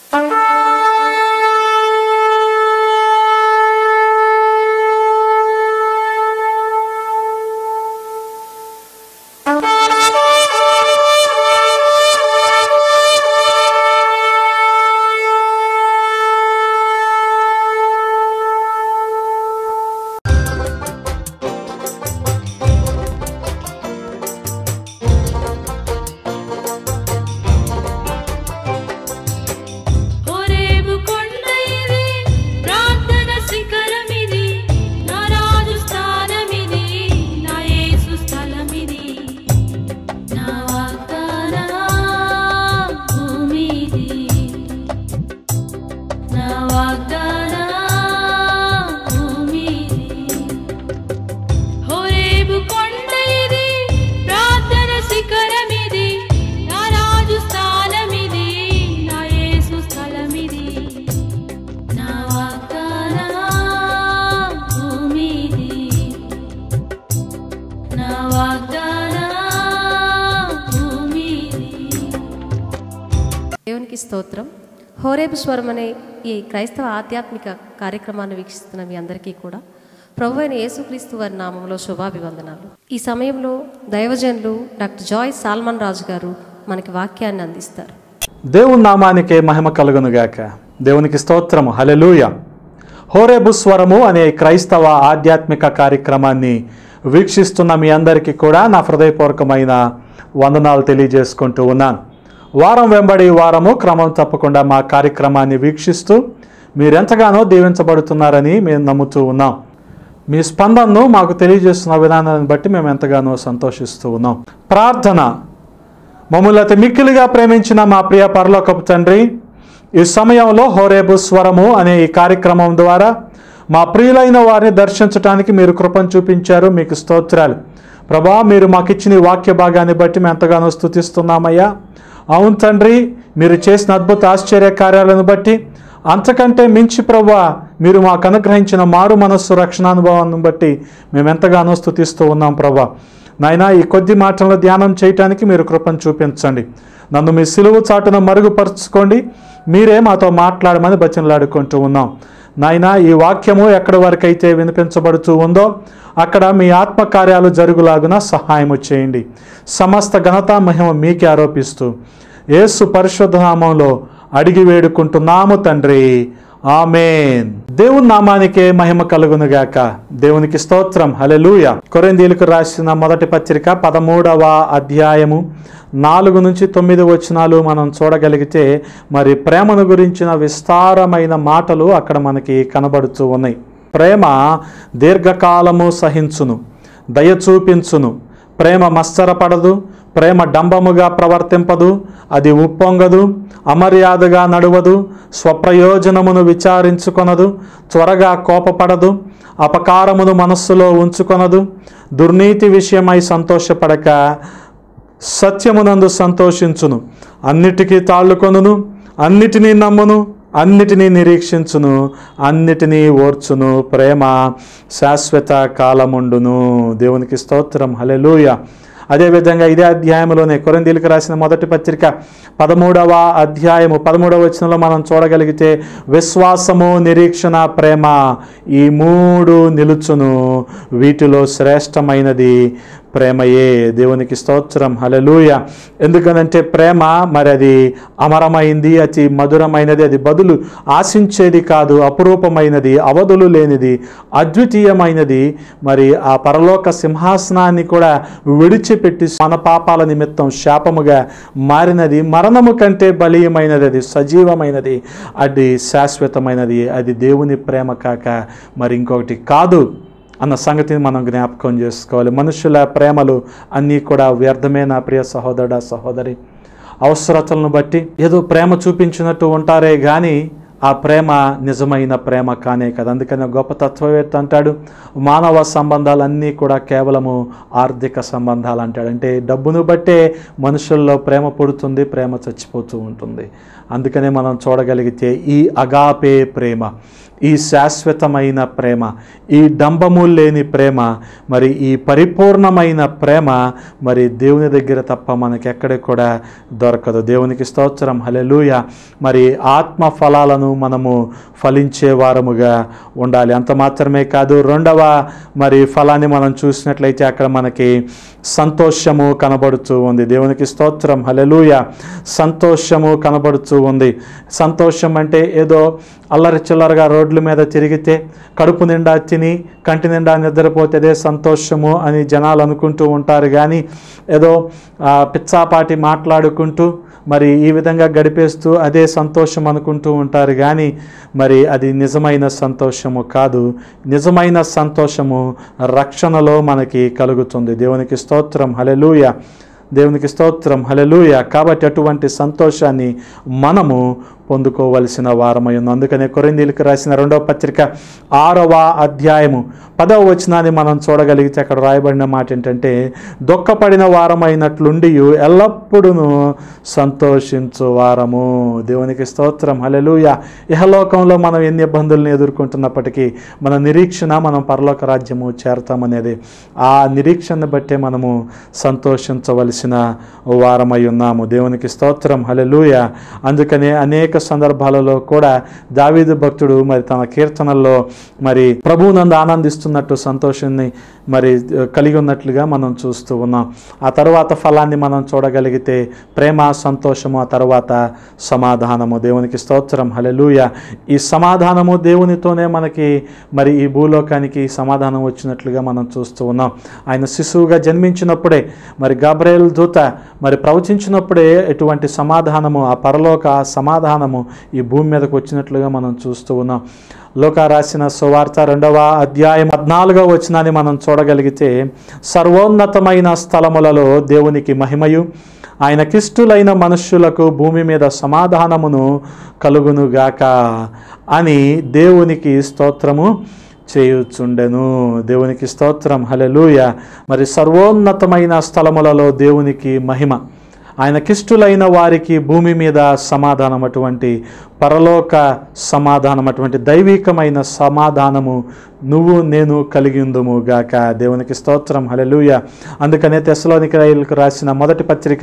హోరేబు కొండ ఇది ప్రార్థన శిఖరమిది నా రాజు స్థానమిది నా యేసు స్థలమిది నా వాగ్దాన భూమిది నా వాగ్దాన భూమిది హోరేబు కొండ ఇది ప్రార్థన శిఖరమిది నా రాజు స్థానమిది నా యేసు స్థలమిది నా వాగ్దాన భూమిది నా వాగ్దాన భూమిది దేవునికి స్తోత్రం హోరేబు స్వరం అనే ఈ క్రైస్తవ ఆధ్యాత్మిక కార్యక్రమాన్ని వీక్షిస్తున్న మీ అందరికీ కూడా ప్రభు అయిన యేసుక్రీస్తు వారి నామంలో శుభాభివందనాలు ఈ సమయంలో దైవజనులు డాక్టర్ జాయ్ సాల్మన్ రాజు గారు మనకి వాక్యాన్ని అందిస్తారు దేవుని నామానికే మహిమ కలుగునుగాక దేవునికి స్తోత్రము హలెలూయ హోరేబు స్వరము అనే క్రైస్తవ ఆధ్యాత్మిక కార్యక్రమాన్ని వీక్షిస్తున్న మీ అందరికీ కూడా నా హృదయపూర్వకమైన వందనాలు తెలియజేసుకుంటూ ఉన్నాను వారం వెంబడి వారము క్రమం తప్పకుండా మా కార్యక్రమాన్ని వీక్షిస్తూ మీరెంతగానో దీవించబడుతున్నారని మేము నమ్ముతూ ఉన్నాం మీ స్పందనను మాకు తెలియజేస్తున్న విధానాన్ని బట్టి మేము ఎంతగానో సంతోషిస్తూ ఉన్నాం ప్రార్థన మమ్మల్ని అతి మిక్కిలిగా ప్రేమించిన మా ప్రియ పరలోకపు తండ్రి ఈ సమయంలో హోరేబు స్వరము అనే ఈ కార్యక్రమం ద్వారా మా ప్రియులైన వారిని దర్శించడానికి మీరు కృపను చూపించారు మీకు స్తోత్రాలు ప్రభా మీరు మాకు ఇచ్చిన ఈ వాక్య భాగాన్ని బట్టి మేము ఎంతగానో స్థుతిస్తున్నామయ్యా అవును తండ్రి మీరు చేసిన అద్భుత ఆశ్చర్య కార్యాలను బట్టి అంతకంటే మించి ప్రభా మీరు మాకు అనుగ్రహించిన మారు మనస్సు రక్షణానుభవాన్ని బట్టి మేము ఎంతగానో స్థుతిస్తూ ఉన్నాం ప్రభా నాయనా ఈ కొద్ది మాటలను ధ్యానం చేయటానికి మీరు కృపను చూపించండి నన్ను మీ సిలువు చాటున మరుగుపరుచుకోండి మీరే మాతో మాట్లాడమని బచనలాడుకుంటూ ఉన్నాం నాయనా ఈ వాక్యము ఎక్కడి వరకైతే వినిపించబడుతూ ఉందో అక్కడ మీ ఆత్మకార్యాలు జరుగులాగున సహాయము చేయండి సమస్త ఘనత మహిమ మీకే ఆరోపిస్తూ యేసు పరిశుద్ధ నామంలో అడిగి వేడుకుంటున్నాము తండ్రి ఆమెన్ దేవుని నామానికే మహిమ కలుగునుగాక దేవునికి స్తోత్రం హలెలూయ కొరిందీలకు రాసిన మొదటి పత్రిక పదమూడవ అధ్యాయము నాలుగు నుంచి తొమ్మిది వచనాలు మనం చూడగలిగితే మరి ప్రేమను గురించిన విస్తారమైన మాటలు అక్కడ మనకి కనబడుతూ ఉన్నాయి ప్రేమ దీర్ఘకాలము సహించును దయ చూపించును ప్రేమ మత్సరపడదు ప్రేమ డంబముగా ప్రవర్తింపదు అది ఉప్పొంగదు అమర్యాదగా నడువదు స్వప్రయోజనమును విచారించుకొనదు త్వరగా కోపపడదు అపకారమును మనస్సులో ఉంచుకొనదు దుర్నీతి విషయమై సంతోషపడక సత్యమునందు సంతోషించును అన్నిటికీ తాళ్ళుకొనును అన్నిటినీ నమ్మును అన్నిటినీ నిరీక్షించును అన్నిటినీ ఓర్చును ప్రేమ శాశ్వత కాలముండును దేవునికి స్తోత్రం హలెలూయ అదేవిధంగా ఇదే అధ్యాయంలోనే కొరందీలకు రాసిన మొదటి పత్రిక పదమూడవ అధ్యాయము పదమూడవ వచనంలో మనం చూడగలిగితే విశ్వాసము నిరీక్షణ ప్రేమ ఈ మూడు నిలుచును వీటిలో శ్రేష్టమైనది ప్రేమయే దేవునికి స్తోత్రం హలెలూయ ఎందుకనంటే ప్రేమ మరి అది అమరమైంది అతి మధురమైనది అది బదులు ఆశించేది కాదు అపురూపమైనది అవధులు లేనిది అద్వితీయమైనది మరి ఆ పరలోక సింహాసనాన్ని కూడా విడిచిపెట్టి మన పాపాల నిమిత్తం శాపముగా మారినది మరణము కంటే బలీయమైనది అది సజీవమైనది అది శాశ్వతమైనది అది దేవుని ప్రేమ కాక మరి ఇంకొకటి కాదు అన్న సంగతిని మనం జ్ఞాపకం చేసుకోవాలి మనుషుల ప్రేమలు అన్నీ కూడా వ్యర్థమే నా ప్రియ సహోదరుడ సహోదరి అవసరతలను బట్టి ఏదో ప్రేమ చూపించినట్టు ఉంటారే కానీ ఆ ప్రేమ నిజమైన ప్రేమ కానే కదా అందుకని గొప్ప తత్వవేత్త అంటాడు మానవ సంబంధాలన్నీ కూడా కేవలము ఆర్థిక సంబంధాలు అంటాడు అంటే డబ్బును బట్టే మనుషుల్లో ప్రేమ పుడుతుంది ప్రేమ చచ్చిపోతూ ఉంటుంది అందుకనే మనం చూడగలిగితే ఈ అగాపే ప్రేమ ఈ శాశ్వతమైన ప్రేమ ఈ డంబము లేని ప్రేమ మరి ఈ పరిపూర్ణమైన ప్రేమ మరి దేవుని దగ్గర తప్ప మనకి ఎక్కడ కూడా దొరకదు దేవునికి స్తోత్రం హలెలూయ మరి ఆత్మ ఫలాలను మనము ఫలించే వారముగా ఉండాలి అంత మాత్రమే కాదు రెండవ మరి ఫలాన్ని మనం చూసినట్లయితే అక్కడ మనకి సంతోషము కనబడుతూ ఉంది దేవునికి స్తోత్రం హలెలూయ సంతోషము కనబడుతూ ఉంది సంతోషం అంటే ఏదో అల్లరి చిల్లరగా రోడ్ల మీద తిరిగితే కడుపు నిండా తిని కంటి నిండా నిద్రపోతే అదే సంతోషము అని జనాలు అనుకుంటూ ఉంటారు కానీ ఏదో ఆ, పిచ్చాపాటి మాట్లాడుకుంటూ మరి ఈ విధంగా గడిపేస్తూ అదే సంతోషం అనుకుంటూ ఉంటారు కానీ మరి అది నిజమైన సంతోషము కాదు నిజమైన సంతోషము రక్షణలో మనకి కలుగుతుంది దేవునికి స్తోత్రం హలెలూయ దేవునికి స్తోత్రం హలెలూయ కాబట్టి అటువంటి సంతోషాన్ని మనము పొందుకోవలసిన వారమై ఉన్నాం అందుకనే కొరిందీలకు రాసిన రెండవ పత్రిక ఆరవ అధ్యాయము పదవ వచనాన్ని మనం చూడగలిగితే అక్కడ రాయబడిన మాట ఏంటంటే దుఃఖపడిన వారమైనట్లుండి ఎల్లప్పుడూ సంతోషించు వారము దేవునికి స్తోత్రం హలెలూయ ఇహలోకంలో మనం ఎన్ని ఇబ్బందులను ఎదుర్కొంటున్నప్పటికీ మన నిరీక్షణ మనం పరలోక రాజ్యము చేరతామనేది ఆ నిరీక్షణ బట్టే మనము సంతోషించవలసిన వారమై ఉన్నాము దేవునికి స్తోత్రం హలెలూయ అందుకనే అనేక సందర్భాలలో కూడా దావీదు భక్తుడు మరి తన కీర్తనల్లో మరి ప్రభువునందు ఆనందిస్తున్నట్టు సంతోషాన్ని మరి కలిగి ఉన్నట్లుగా మనం చూస్తూ ఉన్నాం ఆ తర్వాత ఫలాన్ని మనం చూడగలిగితే ప్రేమ సంతోషము ఆ తర్వాత సమాధానము దేవునికి స్తోత్రం హలెలూయ ఈ సమాధానము దేవునితోనే మనకి మరి ఈ భూలోకానికి సమాధానం వచ్చినట్లుగా మనం చూస్తూ ఉన్నాం ఆయన శిశువుగా జన్మించినప్పుడే మరి గాబ్రేల్ దూత మరి ప్రవచించినప్పుడే ఎటువంటి సమాధానము ఆ పరలోక ఆ సమాధానము ఈ భూమి మీదకు వచ్చినట్లుగా మనం చూస్తూ ఉన్నాం లోక రాసిన సువార్త రెండవ అధ్యాయం పద్నాలుగవ వచనాన్ని మనం చూడగలిగితే సర్వోన్నతమైన స్థలములలో దేవునికి మహిమయు ఆయనకిష్టులైన మనుష్యులకు భూమి మీద సమాధానమును కలుగునుగాక అని దేవునికి స్తోత్రము చేయుచుండెను దేవునికి స్తోత్రం హలెలూయ మరి సర్వోన్నతమైన స్థలములలో దేవునికి మహిమ ఆయనకిష్టులైన వారికి భూమి మీద సమాధానం అటువంటి పరలోక సమాధానం అటువంటి దైవికమైన సమాధానము నువ్వు నేను కలిగి ఉందుము గాక దేవునికి స్తోత్రం హలెలూయ అందుకనే తెస్సలోనికలకు రాసిన మొదటి పత్రిక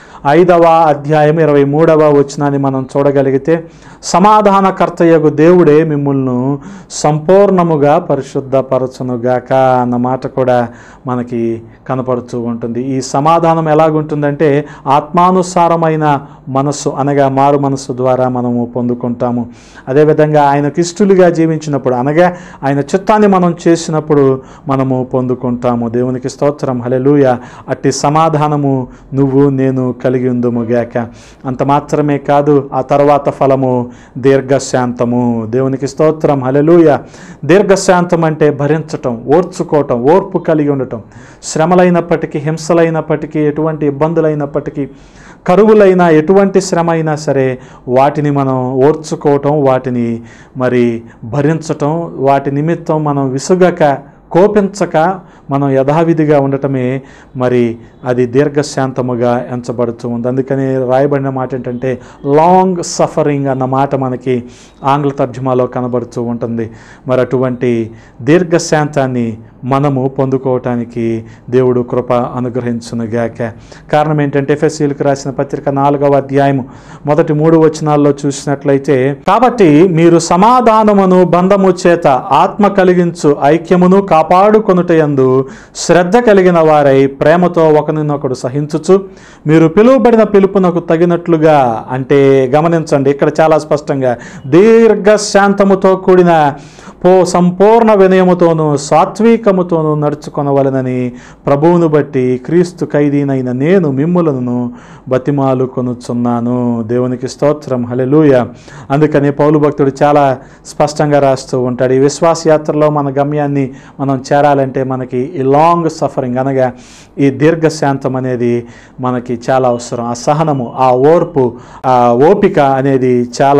ఐదవ అధ్యాయం ఇరవై మూడవ వచనాన్ని మనం చూడగలిగితే సమాధానకర్తయగు దేవుడే మిమ్మల్ని సంపూర్ణముగా పరిశుద్ధపరచునుగాక అన్న మాట కూడా మనకి కనపడుతూ ఉంటుంది ఈ సమాధానం ఎలాగుంటుందంటే ఆత్మానుసారమైన మనస్సు అనగా మారు మనస్సు ద్వారా మనము పొందుకుంటాము అదేవిధంగా ఆయనకు ఇష్టలుగా జీవించినప్పుడు అనగా ఆయన చిత్తాన్ని మనం చేసినప్పుడు మనము పొందుకుంటాము దేవునికి స్తోత్రం హలెలూయ అట్టి సమాధానము నువ్వు నేను కలిగి ఉందుము గాక అంత మాత్రమే కాదు ఆ తర్వాత ఫలము దీర్ఘశాంతము దేవునికి స్తోత్రం హలెలూయ దీర్ఘశాంతం అంటే భరించటం ఓర్చుకోవటం ఓర్పు కలిగి ఉండటం శ్రమలైనప్పటికీ హింసలైనప్పటికీ ఎటువంటి ఇబ్బందులైనప్పటికీ కరువులైనా ఎటువంటి శ్రమ అయినా సరే వాటిని మనం ఓర్చుకోవటం వాటిని మరి భరించటం వాటి నిమిత్తం మనం విసుగక కోపించక మనం యథావిధిగా ఉండటమే మరి అది దీర్ఘశాంతముగా ఎంచబడుతూ ఉంది అందుకని రాయబడిన మాట ఏంటంటే లాంగ్ సఫరింగ్ అన్న మాట మనకి ఆంగ్ల తర్జుమాలో కనబడుతూ ఉంటుంది మరి అటువంటి దీర్ఘశాంతాన్ని మనము పొందుకోవటానికి దేవుడు కృప అనుగ్రహించునుగాక కారణం ఏంటంటే ఎఫ్ఎస్సీలకు రాసిన పత్రిక నాలుగవ అధ్యాయము మొదటి మూడు వచనాల్లో చూసినట్లయితే కాబట్టి మీరు సమాధానమును బంధము చేత ఆత్మ కలిగించు ఐక్యమును కాపాడుకొనుటయందు శ్రద్ధ కలిగిన వారై ప్రేమతో ఒకరినొకడు సహించుచు మీరు పిలువబడిన పిలుపునకు తగినట్లుగా అంటే గమనించండి ఇక్కడ చాలా స్పష్టంగా దీర్ఘశాంతముతో కూడిన పో సంపూర్ణ వినయముతోనూ సాత్వికముతోనూ నడుచుకొనవలనని ప్రభువును బట్టి క్రీస్తు ఖైదీనైన నేను మిమ్ములను బతిమాలు కొనుచున్నాను దేవునికి స్తోత్రం హలెలూయ అందుకని పౌలు భక్తుడు చాలా స్పష్టంగా రాస్తూ ఉంటాడు ఈ విశ్వాస యాత్రలో మన గమ్యాన్ని మనం చేరాలంటే మనకి ఈ లాంగ్ సఫరింగ్ అనగా ఈ దీర్ఘశాంతం అనేది మనకి చాలా అవసరం ఆ సహనము ఆ ఓర్పు ఆ ఓపిక అనేది చాలా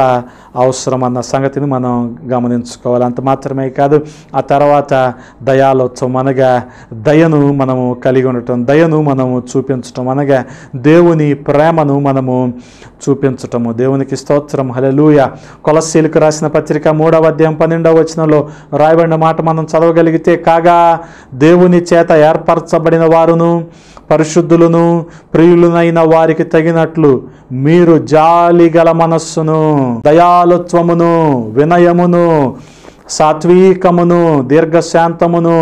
అవసరం అన్న సంగతిని మనం గమనించుకోవాలి అంత మాత్రమే కాదు ఆ తర్వాత దయాలోత్సవం అనగా దయను మనము కలిగి ఉండటం దయను మనము చూపించటం అనగా దేవుని ప్రేమను మనము చూపించటము దేవునికి స్తోత్రం హలెలూయ కొలస్సీలకు రాసిన పత్రిక మూడవ అధ్యాయం పన్నెండవ వచనంలో రాయబడిన మాట మనం చదవగలిగితే కాగా దేవుని చేత ఏర్పరచబడిన వారును పరిశుద్ధులను ప్రియులునైన వారికి తగినట్లు మీరు జాలి గల మనస్సును దయాలుత్వమును వినయమును సాత్వికమును దీర్ఘశాంతమును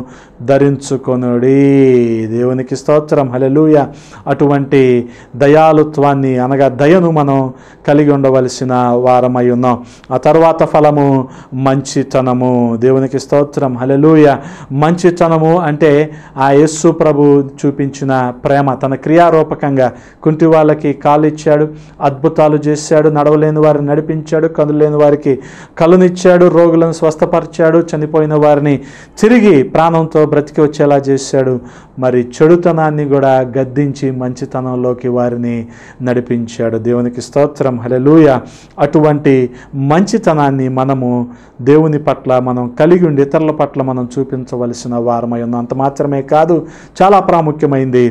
ధరించుకొనుడి దేవునికి స్తోత్రం హలెలూయ అటువంటి దయాలుత్వాన్ని అనగా దయను మనం కలిగి ఉండవలసిన వారమై ఉన్నాం ఆ తర్వాత ఫలము మంచితనము దేవునికి స్తోత్రం హలెలూయ మంచితనము అంటే ఆ యేసు ప్రభు చూపించిన ప్రేమ తన క్రియారూపకంగా కుంటి వాళ్ళకి కాలు ఇచ్చాడు అద్భుతాలు చేశాడు నడవలేని వారిని నడిపించాడు కదులేని వారికి కలునిచ్చాడు రోగులను స్వస్థపరిచాడు చనిపోయిన వారిని తిరిగి ప్రాణంతో బ్రతికి వచ్చేలా చేశాడు మరి చెడుతనాన్ని కూడా గద్దించి మంచితనంలోకి వారిని నడిపించాడు దేవునికి స్తోత్రం హలెలూయ అటువంటి మంచితనాన్ని మనము దేవుని పట్ల మనం కలిగి ఉండి ఇతరుల పట్ల మనం చూపించవలసిన వారమై ఉన్నాం అంత మాత్రమే కాదు చాలా ప్రాముఖ్యమైంది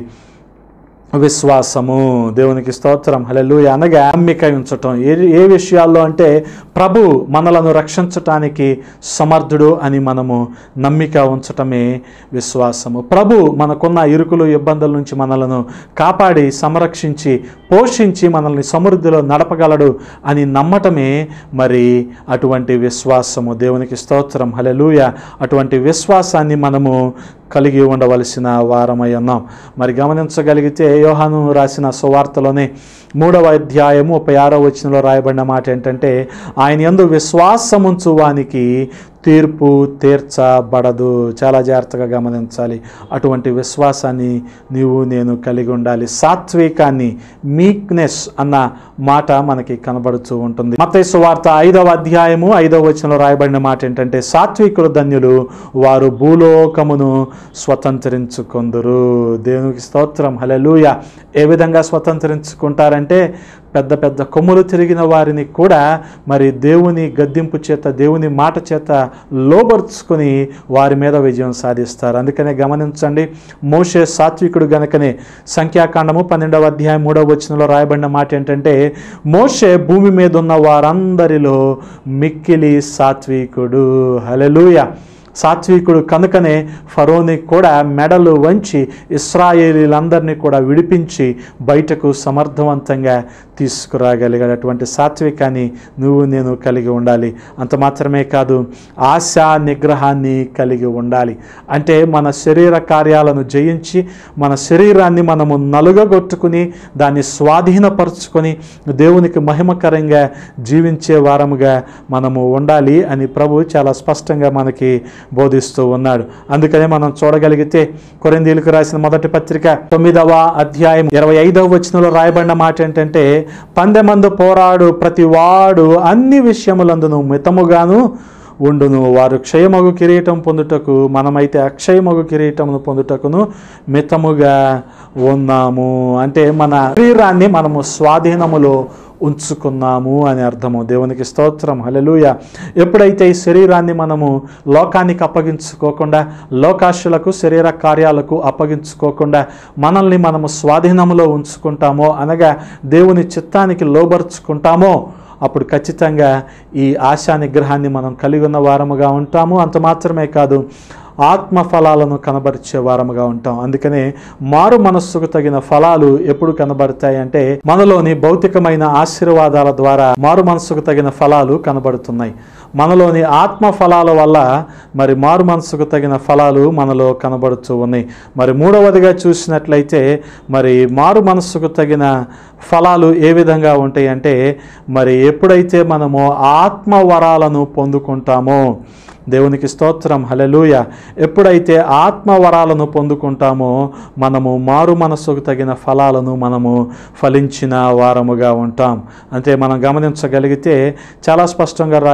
విశ్వాసము దేవునికి స్తోత్రం హలెలూయ అనగా నమ్మిక ఉంచటం ఏ ఏ విషయాల్లో అంటే ప్రభు మనలను రక్షించటానికి సమర్థుడు అని మనము నమ్మిక ఉంచటమే విశ్వాసము ప్రభు మనకున్న ఇరుకులు ఇబ్బందుల నుంచి మనలను కాపాడి సంరక్షించి పోషించి మనల్ని సమృద్ధిలో నడపగలడు అని నమ్మటమే మరి అటువంటి విశ్వాసము దేవునికి స్తోత్రం హలెలూయ అటువంటి విశ్వాసాన్ని మనము కలిగి ఉండవలసిన వారమై ఉన్నాం మరి గమనించగలిగితే యోహాను రాసిన సువార్తలోనే మూడవ అధ్యాయము ముప్పై ఆరో వచనంలో రాయబడిన మాట ఏంటంటే ఆయన యందు విశ్వాసముంచు వానికి తీర్పు తీర్చబడదు చాలా జాగ్రత్తగా గమనించాలి అటువంటి విశ్వాసాన్ని నీవు నేను కలిగి ఉండాలి సాత్వికాన్ని మీక్నెస్ అన్న మాట మనకి కనబడుతూ ఉంటుంది మత్తయి సువార్త ఐదవ అధ్యాయము ఐదవ వచనంలో రాయబడిన మాట ఏంటంటే సాత్వికులు ధన్యులు వారు భూలోకమును స్వతంత్రించుకొందురు దేవునికి స్తోత్రం హలెలూయ ఏ విధంగా స్వతంత్రించుకుంటారంటే పెద్ద పెద్ద కొమ్ములు తిరిగిన వారిని కూడా మరి దేవుని గద్దింపు చేత దేవుని మాట చేత లోబర్చుకొని వారి మీద విజయం సాధిస్తారు అందుకనే గమనించండి మోషే సాత్వికుడు గనుకనే సంఖ్యాకాండము పన్నెండవ అధ్యాయం మూడవ వచనంలో రాయబడిన మాట ఏంటంటే మోషే భూమి మీద ఉన్న వారందరిలో మిక్కిలి సాత్వికుడు హలెలూయ సాత్వికుడు కనుకనే ఫరోని కూడా మెడలు వంచి ఇస్రాయేలీలందరినీ కూడా విడిపించి బయటకు సమర్థవంతంగా తీసుకురాగలిగాడు అటువంటి సాత్వికాన్ని నువ్వు నేను కలిగి ఉండాలి అంత మాత్రమే కాదు ఆశా నిగ్రహాన్ని కలిగి ఉండాలి అంటే మన శరీర కార్యాలను జయించి మన శరీరాన్ని మనము నలుగగొట్టుకుని దాన్ని స్వాధీనపరుచుకొని దేవునికి మహిమకరంగా జీవించే వారముగా మనము ఉండాలి అని ప్రభు చాలా స్పష్టంగా మనకి బోధిస్తూ ఉన్నాడు అందుకనే మనం చూడగలిగితే కొరిందీలకు రాసిన మొదటి పత్రిక తొమ్మిదవ అధ్యాయం ఇరవై ఐదవ వచనంలో రాయబడిన మాట ఏంటంటే పందెమందు పోరాడు ప్రతి వాడు అన్ని విషయములందును మితముగాను ఉండును వారు క్షయమగు కిరీటం పొందుటకు మనమైతే అక్షయమగు కిరీటమును పొందుటకును మితముగా ఉన్నాము అంటే మన శరీరాన్ని మనము స్వాధీనములో ఉంచుకున్నాము అని అర్థము దేవునికి స్తోత్రం హలెలూయ ఎప్పుడైతే ఈ శరీరాన్ని మనము లోకానికి అప్పగించుకోకుండా లోకాశులకు శరీర కార్యాలకు అప్పగించుకోకుండా మనల్ని మనము స్వాధీనంలో ఉంచుకుంటామో అనగా దేవుని చిత్తానికి లోబరుచుకుంటామో అప్పుడు ఖచ్చితంగా ఈ ఆశా నిగ్రహాన్ని మనం కలిగి ఉన్న వారముగా ఉంటాము అంత మాత్రమే కాదు ఆత్మ ఫలాలను కనబరిచే వారముగా ఉంటాం అందుకనే మారు మనస్సుకు తగిన ఫలాలు ఎప్పుడు కనబడతాయి అంటే మనలోని భౌతికమైన ఆశీర్వాదాల ద్వారా మారు మనస్సుకు తగిన ఫలాలు కనబడుతున్నాయి మనలోని ఆత్మ ఫలాల వల్ల మరి మారు మనస్సుకు తగిన ఫలాలు మనలో కనబడుతూ ఉన్నాయి మరి మూడవదిగా చూసినట్లయితే మరి మారు మనస్సుకు తగిన ఫలాలు ఏ విధంగా ఉంటాయి అంటే మరి ఎప్పుడైతే మనము ఆత్మ వరాలను పొందుకుంటామో దేవునికి స్తోత్రం హలెలూయ ఎప్పుడైతే ఆత్మ వరాలను పొందుకుంటామో మనము మారు మనస్సుకు తగిన ఫలాలను మనము ఫలించిన వారముగా ఉంటాం అంటే మనం గమనించగలిగితే చాలా స్పష్టంగా రాయబడిన మాట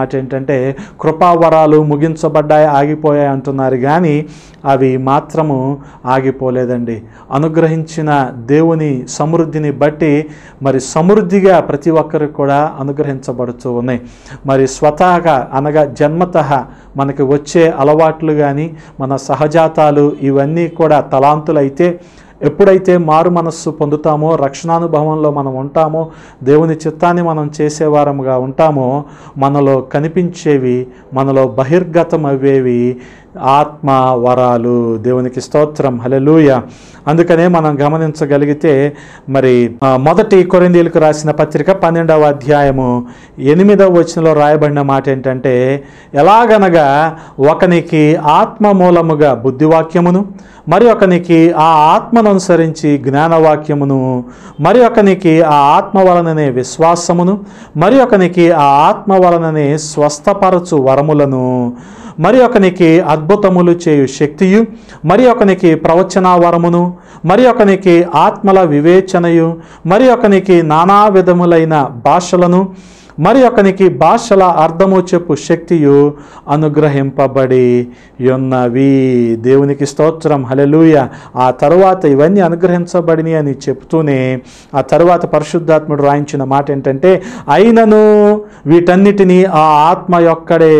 మాట ఏంటంటే కృపావరాలు ముగించబడ్డాయి ఆగిపోయాయి అంటున్నారు కానీ అవి మాత్రము ఆగిపోలేదండి అనుగ్రహించిన దేవుని సమృద్ధిని బట్టి మరి సమృద్ధిగా ప్రతి ఒక్కరికి కూడా అనుగ్రహించబడుతూ ఉన్నాయి మరి స్వతహాగా అనగా జన్మతః మనకి వచ్చే అలవాట్లు కానీ మన సహజాతాలు ఇవన్నీ కూడా తలాంతులు అయితే ఎప్పుడైతే మారు మనస్సు పొందుతామో రక్షణానుభవంలో మనం ఉంటామో దేవుని చిత్తాన్ని మనం చేసేవారముగా ఉంటామో మనలో కనిపించేవి మనలో బహిర్గతం అయ్యేవి ఆత్మ వరాలు దేవునికి స్తోత్రం హలెలూయ అందుకనే మనం గమనించగలిగితే మరి ఆ, మొదటి కొరిందీలకు రాసిన పత్రిక పన్నెండవ అధ్యాయము ఎనిమిదవ వచనంలో రాయబడిన మాట ఏంటంటే ఎలాగనగా ఒకనికి ఆత్మ మూలముగా బుద్ధివాక్యమును మరి ఒకనికి ఆ ఆత్మను అనుసరించి జ్ఞానవాక్యమును మరి ఒకనికి ఆ ఆత్మ వలననే విశ్వాసమును మరి ఒకనికి ఆ ఆత్మ వలననే స్వస్థపరచు వరములను మరి ఒకనికి అద్భుతములు చేయు శక్తియు మరి ఒకనికి ప్రవచన వరమును మరి ఒకనికి ఆత్మల వివేచనయు మరి ఒకనికి నానా విధములైన భాషలను మరి ఒకనికి భాషల అర్థము చెప్పు శక్తియు అనుగ్రహింపబడి ఉన్నవి దేవునికి స్తోత్రం హలెలూయ ఆ తరువాత ఇవన్నీ అనుగ్రహించబడిని అని చెప్తూనే ఆ తరువాత పరిశుద్ధాత్ముడు రాయించిన మాట ఏంటంటే అయినను వీటన్నిటినీ ఆ ఆత్మ యొక్కడే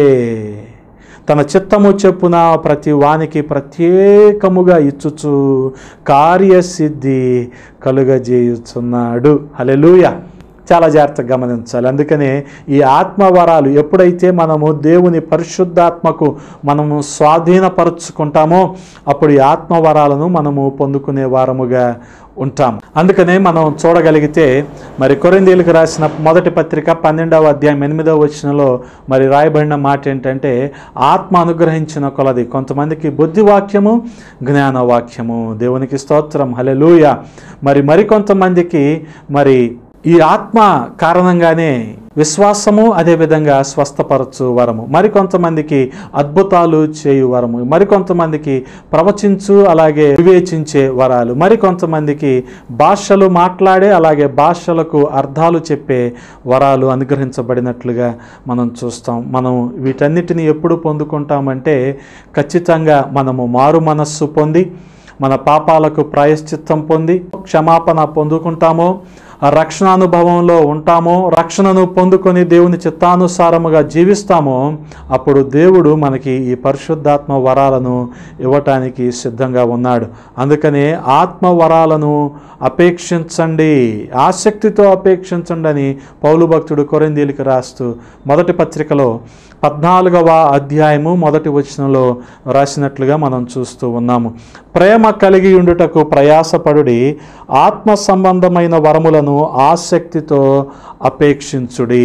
తన చిత్తము చెప్పున ప్రతి వానికి ప్రత్యేకముగా ఇచ్చుచు కార్యసిద్ధి కలుగజేయుచున్నాడు హలెలూయ చాలా జాగ్రత్తగా గమనించాలి అందుకనే ఈ ఆత్మవరాలు ఎప్పుడైతే మనము దేవుని పరిశుద్ధాత్మకు మనము స్వాధీనపరుచుకుంటామో అప్పుడు ఈ ఆత్మవరాలను మనము పొందుకునే వారముగా ఉంటాం అందుకనే మనం చూడగలిగితే మరి కొరిందీలకు రాసిన మొదటి పత్రిక పన్నెండవ అధ్యాయం ఎనిమిదవ వచనంలో మరి రాయబడిన మాట ఏంటంటే ఆత్మ అనుగ్రహించిన కొలది కొంతమందికి బుద్ధివాక్యము జ్ఞానవాక్యము దేవునికి స్తోత్రం హలెలూయ మరి మరికొంతమందికి మరి ఈ ఆత్మ కారణంగానే విశ్వాసము అదేవిధంగా స్వస్థపరచు వరము మరికొంతమందికి అద్భుతాలు చేయు వరము మరికొంతమందికి ప్రవచించు అలాగే వివేచించే వరాలు మరికొంతమందికి భాషలు మాట్లాడే అలాగే భాషలకు అర్థాలు చెప్పే వరాలు అనుగ్రహించబడినట్లుగా మనం చూస్తాం మనం వీటన్నిటిని ఎప్పుడు పొందుకుంటామంటే ఖచ్చితంగా మనము మారు మనస్సు పొంది మన పాపాలకు ప్రాయశ్చిత్తం పొంది క్షమాపణ పొందుకుంటామో ఆ రక్షణానుభవంలో ఉంటామో రక్షణను పొందుకొని దేవుని చిత్తానుసారముగా జీవిస్తామో అప్పుడు దేవుడు మనకి ఈ పరిశుద్ధాత్మ వరాలను ఇవ్వటానికి సిద్ధంగా ఉన్నాడు అందుకనే ఆత్మ వరాలను అపేక్షించండి ఆసక్తితో అపేక్షించండి అని పౌలు భక్తుడు కొరిందీలికి రాస్తూ మొదటి పత్రికలో పద్నాలుగవ అధ్యాయము మొదటి వచనంలో రాసినట్లుగా మనం చూస్తూ ఉన్నాము ప్రేమ కలిగి ఉండుటకు ప్రయాసపడుడి ఆత్మ సంబంధమైన వరములను ఆసక్తితో అపేక్షించుడి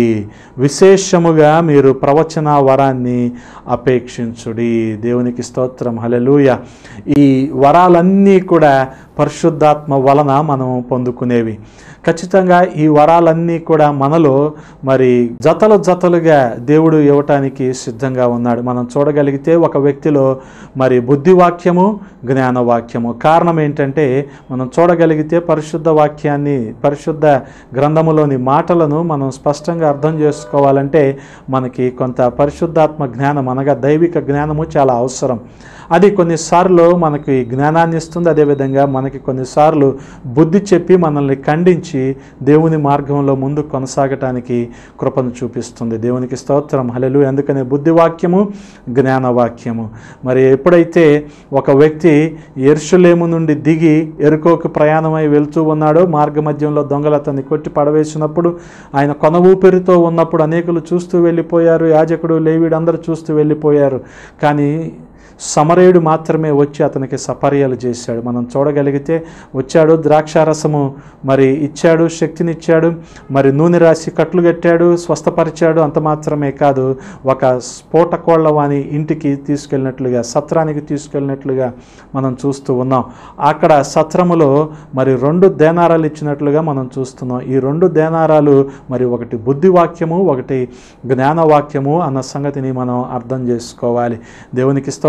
విశేషముగా మీరు ప్రవచన వరాన్ని అపేక్షించుడి దేవునికి స్తోత్రం హలెలూయ ఈ వరాలన్నీ కూడా పరిశుద్ధాత్మ వలన మనం పొందుకునేవి ఖచ్చితంగా ఈ వరాలన్నీ కూడా మనలో మరి జతలు జతలుగా దేవుడు ఇవ్వటానికి సిద్ధంగా ఉన్నాడు మనం చూడగలిగితే ఒక వ్యక్తిలో మరి బుద్ధివాక్యము జ్ఞానవాక్యము కారణం ఏంటంటే మనం చూడగలిగితే పరిశుద్ధ వాక్యాన్ని పరిశుద్ధ గ్రంథములోని మాటలను మనం స్పష్టంగా అర్థం చేసుకోవాలంటే మనకి కొంత పరిశుద్ధాత్మ జ్ఞానం అనగా దైవిక జ్ఞానము చాలా అవసరం అది కొన్నిసార్లు మనకి జ్ఞానాన్ని ఇస్తుంది అదేవిధంగా మనకి కొన్నిసార్లు బుద్ధి చెప్పి మనల్ని ఖండించి దేవుని మార్గంలో ముందు కొనసాగటానికి కృపను చూపిస్తుంది దేవునికి స్తోత్రం హలెలు అందుకనే బుద్ధివాక్యము జ్ఞానవాక్యము మరి ఎప్పుడైతే ఒక వ్యక్తి ఎరుషులేము నుండి దిగి ఎరుకోకు ప్రయాణమై వెళ్తూ ఉన్నాడో మార్గ మధ్యంలో దొంగలు అతన్ని కొట్టి పడవేసినప్పుడు ఆయన కొన ఊపిరితో ఉన్నప్పుడు అనేకులు చూస్తూ వెళ్ళిపోయారు యాజకుడు లేవీడు అందరూ చూస్తూ వెళ్ళిపోయారు కానీ సమరేయుడు మాత్రమే వచ్చి అతనికి సపర్యాలు చేశాడు మనం చూడగలిగితే వచ్చాడు ద్రాక్షారసము మరి ఇచ్చాడు శక్తినిచ్చాడు మరి నూనె రాసి కట్లు కట్టాడు స్వస్థపరిచాడు అంత మాత్రమే కాదు ఒక స్ఫోట కోళ్ళ వాని ఇంటికి తీసుకెళ్ళినట్లుగా సత్రానికి తీసుకెళ్ళినట్లుగా మనం చూస్తూ ఉన్నాం అక్కడ సత్రములో మరి రెండు దేనారాలు ఇచ్చినట్లుగా మనం చూస్తున్నాం ఈ రెండు దేనారాలు మరి ఒకటి బుద్ధివాక్యము ఒకటి జ్ఞానవాక్యము అన్న సంగతిని మనం అర్థం చేసుకోవాలి దేవునికి స్తోత్రం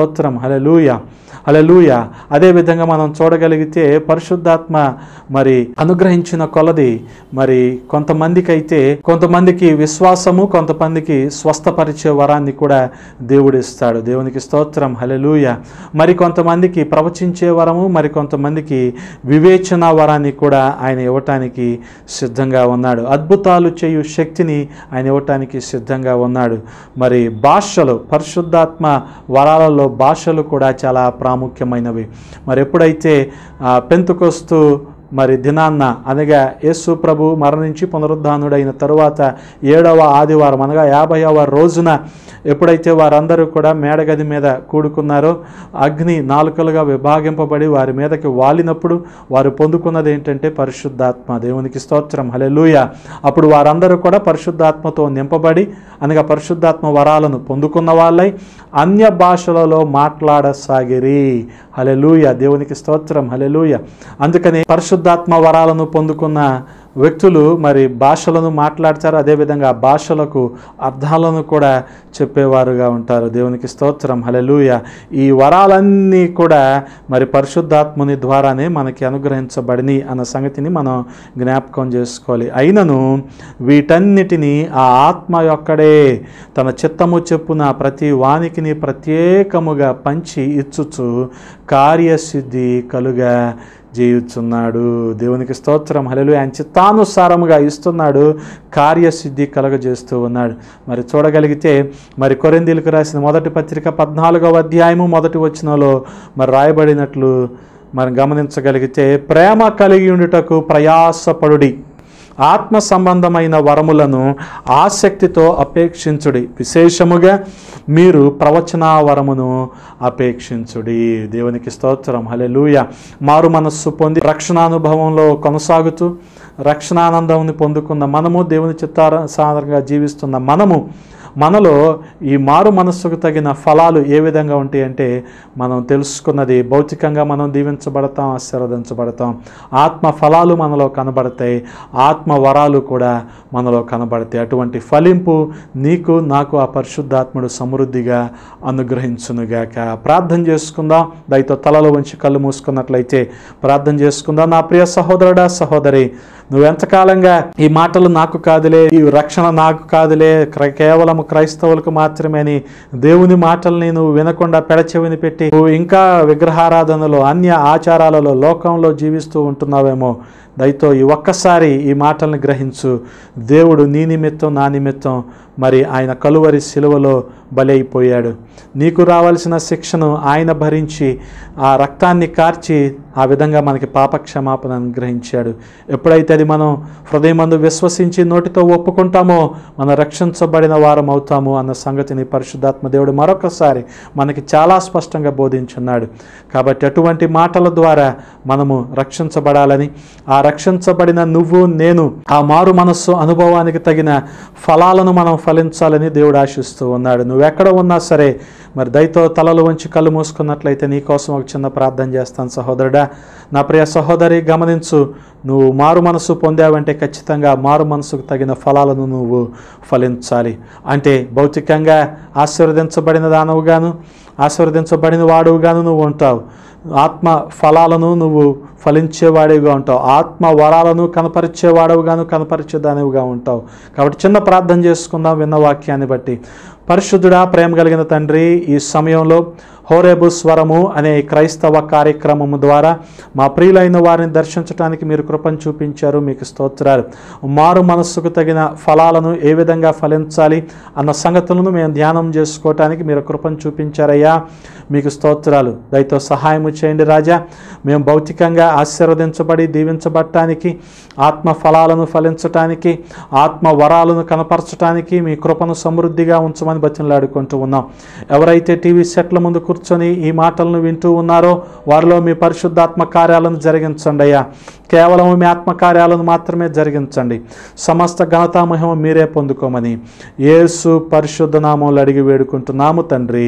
స్తోత్రం హలెలూయ హలెలూయ అదేవిధంగా మనం చూడగలిగితే పరిశుద్ధాత్మ మరి అనుగ్రహించిన కొలది మరి కొంతమందికి అయితే కొంతమందికి విశ్వాసము కొంతమందికి స్వస్థపరిచే వరాన్ని కూడా దేవుడు ఇస్తాడు దేవునికి స్తోత్రం హలెలూయ మరి కొంతమందికి ప్రవచించే వరము మరి కొంతమందికి వివేచన వరాన్ని కూడా ఆయన ఇవ్వటానికి సిద్ధంగా ఉన్నాడు అద్భుతాలు చేయు శక్తిని ఆయన ఇవ్వటానికి సిద్ధంగా ఉన్నాడు మరి భాషలు పరిశుద్ధాత్మ వరాలలో భాషలు కూడా చాలా ప్రాముఖ్యమైనవి మరి ఎప్పుడైతే ఆ, పెంతుకొస్తూ మరి దినాన్న అనగా యేసు ప్రభు మరణించి పునరుద్ధానుడైన తరువాత ఏడవ ఆదివారం అనగా యాభైవ రోజున ఎప్పుడైతే వారందరూ కూడా మేడగది మీద కూడుకున్నారో అగ్ని నాలుకలుగా విభాగింపబడి వారి మీదకి వాలినప్పుడు వారు పొందుకున్నది ఏంటంటే పరిశుద్ధాత్మ దేవునికి స్తోత్రం హలెలూయ అప్పుడు వారందరూ కూడా పరిశుద్ధాత్మతో నింపబడి అనగా పరిశుద్ధాత్మ వరాలను పొందుకున్న వాళ్ళై అన్య భాషలలో మాట్లాడసాగిరి హలెలూయ దేవునికి స్తోత్రం హలెలూయ అందుకని పరిశుద్ధాత్మ వరాలను పొందుకున్న వ్యక్తులు మరి భాషలను మాట్లాడతారు అదేవిధంగా ఆ భాషలకు అర్థాలను కూడా చెప్పేవారుగా ఉంటారు దేవునికి స్తోత్రం హలెలూయ ఈ వరాలన్నీ కూడా మరి పరిశుద్ధాత్ముని ద్వారానే మనకి అనుగ్రహించబడిని అన్న సంగతిని మనం జ్ఞాపకం చేసుకోవాలి అయినను వీటన్నిటినీ ఆ ఆత్మ యొక్కడే తన చిత్తము చెప్పున ప్రతి వానికిని ప్రత్యేకముగా పంచి ఇచ్చుచు కార్యసిద్ధి కలుగా చేయుచున్నాడు దేవునికి స్తోత్రం హలెలు ఆయన చిత్తానుసారముగా ఇస్తున్నాడు కార్యసిద్ధి కలగజేస్తూ ఉన్నాడు మరి చూడగలిగితే మరి కొరిందీలకు రాసిన మొదటి పత్రిక పద్నాలుగవ అధ్యాయము మొదటి వచనంలో మరి రాయబడినట్లు మనం గమనించగలిగితే ప్రేమ కలిగి ఉండుటకు ప్రయాసపడుడి ఆత్మ సంబంధమైన వరములను ఆసక్తితో అపేక్షించుడి విశేషముగా మీరు ప్రవచన వరమును అపేక్షించుడి దేవునికి స్తోత్రం హలెలూయ మారు మనస్సు పొంది రక్షణానుభవంలో కొనసాగుతూ రక్షణానందంని పొందుకున్న మనము దేవుని చిత్తానుసారంగా జీవిస్తున్న మనము మనలో ఈ మారు మనస్సుకు తగిన ఫలాలు ఏ విధంగా ఉంటాయి అంటే మనం తెలుసుకున్నది భౌతికంగా మనం దీవించబడతాం ఆశీర్వదించబడతాం ఆత్మ ఫలాలు మనలో కనబడతాయి ఆత్మ వరాలు కూడా మనలో కనబడతాయి అటువంటి ఫలింపు నీకు నాకు ఆ పరిశుద్ధాత్ముడు సమృద్ధిగా అనుగ్రహించునుగాక ప్రార్థన చేసుకుందాం దయతో తలలో ఉంచి కళ్ళు మూసుకున్నట్లయితే ప్రార్థన చేసుకుందాం నా ప్రియ సహోదరుడా సహోదరి నువ్వెంతకాలంగా ఈ మాటలు నాకు కాదులే ఈ రక్షణ నాకు కాదులే క్ర- కేవలం క్రైస్తవులకు మాత్రమే అని దేవుని మాటల్ని నువ్వు వినకుండా పెడచెవిని పెట్టి నువ్వు ఇంకా విగ్రహారాధనలో అన్య ఆచారాలలో లోకంలో జీవిస్తూ ఉంటున్నావేమో దయతో ఈ ఒక్కసారి ఈ మాటల్ని గ్రహించు దేవుడు నీ నిమిత్తం నా నిమిత్తం మరి ఆయన కలువరి శిలువలో బలైపోయాడు నీకు రావాల్సిన శిక్షను ఆయన భరించి ఆ రక్తాన్ని కార్చి ఆ విధంగా మనకి పాపక్షమాపణ అనుగ్రహించాడు ఎప్పుడైతే అది మనం హృదయమందు విశ్వసించి నోటితో ఒప్పుకుంటామో మనం రక్షించబడిన వారం అవుతాము అన్న సంగతిని పరిశుద్ధాత్మ దేవుడు మరొకసారి మనకి చాలా స్పష్టంగా బోధించున్నాడు కాబట్టి అటువంటి మాటల ద్వారా మనము రక్షించబడాలని ఆ రక్షించబడిన నువ్వు నేను ఆ మారు మనస్సు అనుభవానికి తగిన ఫలాలను మనం ఫలించాలని దేవుడు ఆశిస్తూ ఉన్నాడు నువ్వెక్కడ ఉన్నా సరే మరి దయతో తలలు వంచి కళ్ళు మూసుకున్నట్లయితే నీ కోసం ఒక చిన్న ప్రార్థన చేస్తాను సహోదరుడా నా ప్రియ సహోదరి గమనించు నువ్వు మారు మనసు పొందావంటే ఖచ్చితంగా మారు మనసుకు తగిన ఫలాలను నువ్వు ఫలించాలి అంటే భౌతికంగా ఆశీర్వదించబడిన దానవుగాను ఆశీర్వదించబడిన వాడుగాను నువ్వు ఉంటావు ఆత్మ ఫలాలను నువ్వు ఫలించేవాడివిగా ఉంటావు ఆత్మ వరాలను కనపరిచేవాడవుగాను కనపరిచేదానివిగా ఉంటావు కాబట్టి చిన్న ప్రార్థన చేసుకుందాం విన్న వాక్యాన్ని బట్టి పరిశుద్ధుడా ప్రేమ కలిగిన తండ్రి ఈ సమయంలో హోరేబు స్వరము అనే ఈ క్రైస్తవ కార్యక్రమము ద్వారా మా ప్రియులైన వారిని దర్శించడానికి మీరు కృపను చూపించారు మీకు స్తోత్రాలు మారు మనస్సుకు తగిన ఫలాలను ఏ విధంగా ఫలించాలి అన్న సంగతులను మేము ధ్యానం చేసుకోవటానికి మీరు కృపను చూపించారయ్యా మీకు స్తోత్రాలు దయతో సహాయము చేయండి రాజా మేము భౌతికంగా ఆశీర్వదించబడి దీవించబడటానికి ఆత్మ ఫలాలను ఫలించటానికి ఆత్మ వరాలను కనపరచటానికి మీ కృపను సమృద్ధిగా ఉంచమని బతిలాడుకుంటూ ఉన్నాం ఎవరైతే టీవీ సెట్ల ముందు కూర్చొని ఈ మాటలను వింటూ ఉన్నారో వారిలో మీ పరిశుద్ధాత్మ కార్యాలను జరిగించండి అయ్యా కేవలం మీ ఆత్మ కార్యాలను మాత్రమే జరిగించండి సమస్త ఘనతా మహిమ మీరే పొందుకోమని యేసు పరిశుద్ధ నామంలో అడిగి వేడుకుంటున్నాము తండ్రి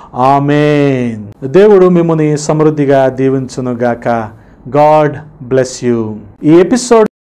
ఆమేన్ దేవుడు మిమ్మల్ని సమృద్ధిగా దీవించునుగాక గాడ్ బ్లెస్ యూ ఈ ఎపిసోడ్